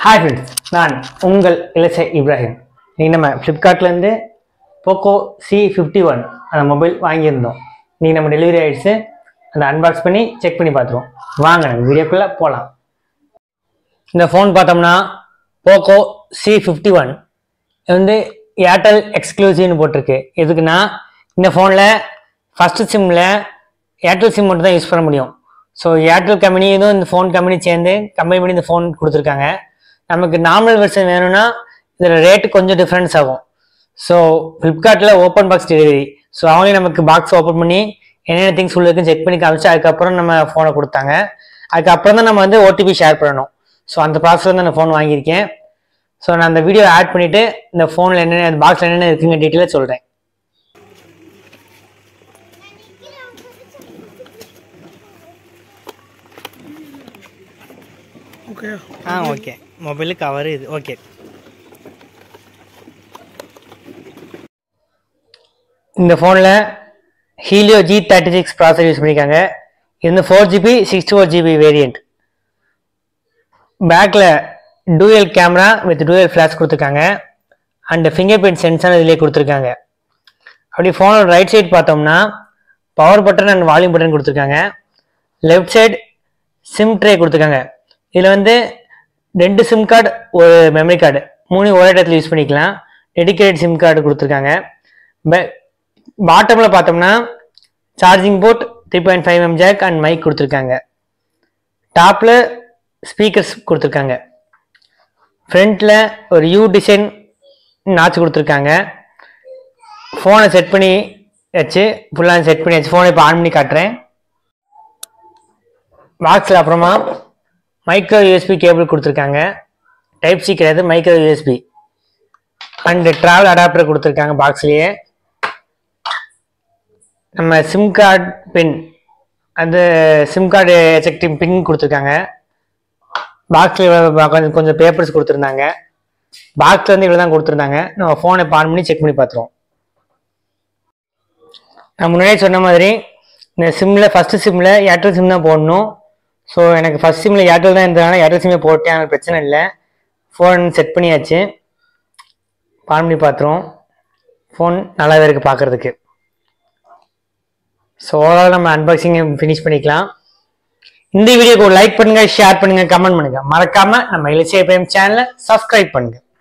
hi friends நான் உங்கள் இலசை இப்ராஹிம் இன்னைக்கு நம்ம ஃப்ளிப்கார்ட்லேருந்து போக்கோ சி ஃபிஃப்டி ஒன் அந்த மொபைல் வாங்கியிருந்தோம் இன்னைக்கு நம்ம டெலிவரி ஆயிடுச்சு அதை அன்பாக்ஸ் பண்ணி செக் பண்ணி பார்த்துருவோம் வாங்க நம்ம வீடியோக்குள்ளே போகலாம் இந்த ஃபோன் பார்த்தோம்னா போக்கோ சி ஃபிஃப்டி ஒன் இது வந்து ஏர்டெல் எக்ஸ்க்ளூசிவ்னு போட்டிருக்கு எதுக்குன்னா இந்த ஃபோனில் ஃபஸ்ட்டு சிம்மில் ஏர்டெல் சிம் மட்டும் தான் யூஸ் பண்ண முடியும் ஸோ ஏர்டெல் கம்பெனி இதுவும் இந்த ஃபோன் கம்பெனி சேர்ந்து கம்பெனி பண்ணி இந்த ஃபோன் கொடுத்துருக்காங்க நமக்கு நார்மல் வெர்ஷன் வேணும்னா இதில் ரேட்டு கொஞ்சம் டிஃப்ரென்ஸ் ஆகும் ஸோ ஃப்ளிப்கார்ட்டில் ஓப்பன் பாக்ஸ் டெலிவரி ஸோ அவங்களே நமக்கு பாக்ஸ் ஓப்பன் பண்ணி என்னென்ன திங்ஸ் உள்ளதுன்னு செக் பண்ணி காமிச்சு அதுக்கப்புறம் நம்ம ஃபோனை கொடுத்தாங்க அதுக்கப்புறம் தான் நம்ம வந்து ஓடிபி ஷேர் பண்ணணும் ஸோ அந்த ப்ராசஸ் தான் நான் ஃபோன் வாங்கியிருக்கேன் ஸோ நான் அந்த வீடியோ ஆட் பண்ணிவிட்டு இந்த ஃபோனில் என்னென்ன பாக்ஸில் என்னென்ன இருக்குங்க டீட்டெயிலாக சொல்கிறேன் okay ah okay mobile cover இது ஓகே இந்த ஃபோனில் Helio G thirty six processor use பண்ணியிருக்காங்க இது வந்து four GB sixty four GB variant பேக்கில் dual camera with dual flash கொடுத்துருக்காங்க அண்ட் ஃபிங்கர் பிரிண்ட் சென்சார் இதிலே கொடுத்துருக்காங்க அப்படி ஃபோனோட ரைட் சைடு பார்த்தோம்னா power button and volume button கொடுத்துருக்காங்க லெஃப்ட் சைடு சிம் ட்ரே கொடுத்துருக்காங்க இதில் வந்து ரெண்டு சிம் கார்டு ஒரு மெமரி கார்டு மூணு ஒரே இடத்துல யூஸ் பண்ணிக்கலாம் டெடிகேட்டட் சிம் கார்டு கொடுத்துருக்காங்க பாட்டமில் பார்த்தோம்னா charging port three point five M jack and mic கொடுத்துருக்காங்க டாப்பில் ஸ்பீக்கர்ஸ் கொடுத்துருக்காங்க ஃப்ரண்ட்டில் ஒரு யூ டிசைன் நாச்சு கொடுத்துருக்காங்க ஃபோனை செட் பண்ணி வச்சு ஃபுல்லாக செட் பண்ணி வச்சு ஃபோனை இப்போ ஆன் பண்ணி காட்டுறேன் பாக்ஸில் அப்புறமா மைக்ரோ யூஎஸ்பி கேபிள் கொடுத்துருக்காங்க டைப் சி கிடையாது micro USB and travel adapter கொடுத்துருக்காங்க பாக்ஸ்லேயே நம்ம சிம் கார்டு பின் அந்த சிம் கார்டு எஜெக்டிவ் பின் கொடுத்துருக்காங்க பாக்ஸில் கொஞ்சம் கொஞ்சம் பேப்பர்ஸ் கொடுத்துருந்தாங்க பாக்ஸில் வந்து இவ்வளோ தான் கொடுத்துருந்தாங்க நம்ம ஃபோனை ஆன் பண்ணி செக் பண்ணி பார்த்துருவோம் நான் முன்னாடியே சொன்ன மாதிரி இந்த சிம்மில் ஃபஸ்ட்டு சிம்மில் ஏர்டெல் சிம் தான் போடணும் ஸோ எனக்கு ஃபஸ்ட் சிம்மில் ஏர்டெல் தான் இருந்ததுனால ஏர்டெல் சிம்மே போட்டேன் எனக்கு பிரச்சனை இல்லை ஃபோன் செட் பண்ணியாச்சு ஆன் பண்ணி பார்த்துருவோம் ஃபோன் நல்லாவே இருக்குது பார்க்குறதுக்கு ஸோ ஓவரால் நம்ம அன்பாக்சிங்கை ஃபினிஷ் பண்ணிக்கலாம் இந்த வீடியோக்கு ஒரு லைக் பண்ணுங்கள் ஷேர் பண்ணுங்கள் கமெண்ட் பண்ணுங்கள் மறக்காமல் நம்ம இலச்சிய பிரேம் சேனலை சப்ஸ்கிரைப் பண்ணுங்கள்